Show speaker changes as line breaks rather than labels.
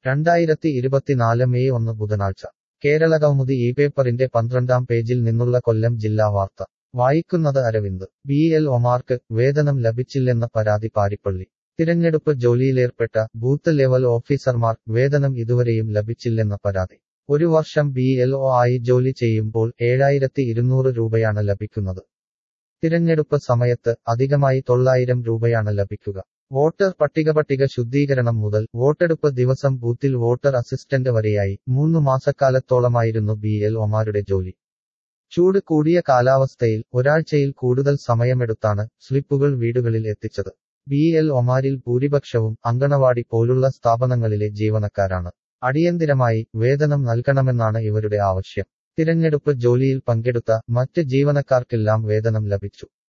രണ്ടായിരത്തി ഇരുപത്തിനാല് മെയ് ഒന്ന് ബുധനാഴ്ച കേരളകൗമുദി ഈ പേപ്പറിന്റെ പന്ത്രണ്ടാം പേജിൽ നിന്നുള്ള കൊല്ലം ജില്ലാ വാർത്ത വായിക്കുന്നത് അരവിന്ദ് ബി എൽ ഒമാർക്ക് വേതനം ലഭിച്ചില്ലെന്ന പരാതി പാരിപ്പള്ളി തിരഞ്ഞെടുപ്പ് ജോലിയിലേർപ്പെട്ട ബൂത്ത് ലെവൽ ഓഫീസർമാർ വേതനം ഇതുവരെയും ലഭിച്ചില്ലെന്ന പരാതി ഒരു വർഷം ബി എൽ ഒ ആയി ജോലി ചെയ്യുമ്പോൾ ഏഴായിരത്തി ഇരുന്നൂറ് രൂപയാണ് ലഭിക്കുന്നത് തിരഞ്ഞെടുപ്പ് സമയത്ത് അധികമായി തൊള്ളായിരം രൂപയാണ് ലഭിക്കുക വോട്ടർ പട്ടിക പട്ടിക ശുദ്ധീകരണം മുതൽ വോട്ടെടുപ്പ് ദിവസം ബൂത്തിൽ വോട്ടർ അസിസ്റ്റന്റ് വരെയായി മൂന്നു മാസക്കാലത്തോളമായിരുന്നു ബി എൽ ഒമാരുടെ ജോലി ചൂട് കൂടിയ കാലാവസ്ഥയിൽ ഒരാഴ്ചയിൽ കൂടുതൽ സമയമെടുത്താണ് സ്ലിപ്പുകൾ വീടുകളിൽ എത്തിച്ചത് ബി എൽ ഒമാരിൽ ഭൂരിപക്ഷവും അങ്കണവാടി പോലുള്ള സ്ഥാപനങ്ങളിലെ ജീവനക്കാരാണ് അടിയന്തിരമായി വേതനം നൽകണമെന്നാണ് ഇവരുടെ ആവശ്യം തിരഞ്ഞെടുപ്പ് ജോലിയിൽ പങ്കെടുത്ത മറ്റ് ജീവനക്കാർക്കെല്ലാം വേതനം ലഭിച്ചു